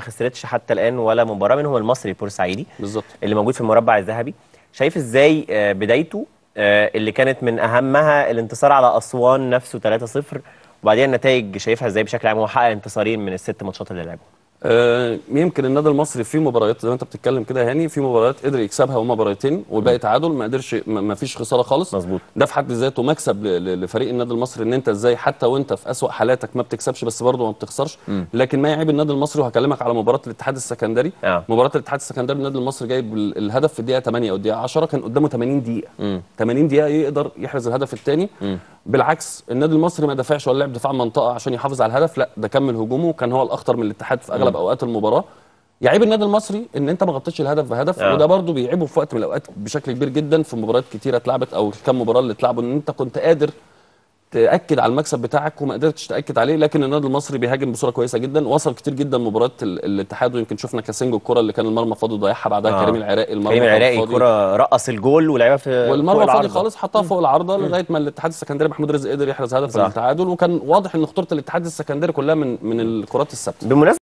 خسرتش حتى الان ولا مباراه منهم المصري البورسعيدي بالظبط اللي موجود في المربع الذهبي شايف ازاي آه، بدايته آه، اللي كانت من اهمها الانتصار على اسوان نفسه 3-0 وبعدين النتائج شايفها ازاي بشكل عام هو حقق انتصارين من الست ماتشات اللي لعبهم آه، يمكن النادي المصري في مباريات زي ما انت بتتكلم كده يا هاني في مباريات قدر يكسبها هما مباراتين والباقي تعادل ما قدرش ما ما فيش خساره خالص مظبوط. ده في حد ذاته مكسب ل- ل- لفريق النادي المصري ان انت ازاي حتى وانت في اسوأ حالاتك ما بتكسبش بس برضه ما بتخسرش لكن ما يعيب النادي المصري وهكلمك على مباراه الاتحاد السكندري آه. مباراه الاتحاد السكندري النادي المصري جايب ال- الهدف في الدقيقه 8 او الدقيقه 10 كان قدامه 80 دقيقه 80 دقيقه يقدر يحرز الهدف الثاني بالعكس النادي المصري ما دافعش ولا لعب دفاع منطقه عشان يحافظ على الهدف لا ده كمل هجومه وكان هو الاخطر من الاتحاد في اغلب اوقات المباراه يعيب النادي المصري ان انت ما غطيتش الهدف بهدف آه. وده برضه بيعيبه في وقت من الاوقات بشكل كبير جدا في مباريات كتيره اتلعبت او كم مباراه اللي اتلعبوا ان انت كنت قادر تاكد على المكسب بتاعك وما قدرتش تاكد عليه لكن النادي المصري بيهاجم بصوره كويسه جدا وصل كتير جدا مباراه ال- الاتحاد ويمكن شفنا كاسينجو الكره اللي كان المرمى فاضي ضيعها بعدها آه. كريم العراقي المرمى كريم كان العراقي فاضي. كرة رقص الجول ولعبها في والمرمى فوق فاضي العارضة. خالص حطها فوق العارضه لغايه ما الاتحاد السكندري محمود رزق قدر يحرز هدف صح. التعادل وكان واضح ان خطوره الاتحاد السكندري كلها من من الكرات الثابته بمناسبة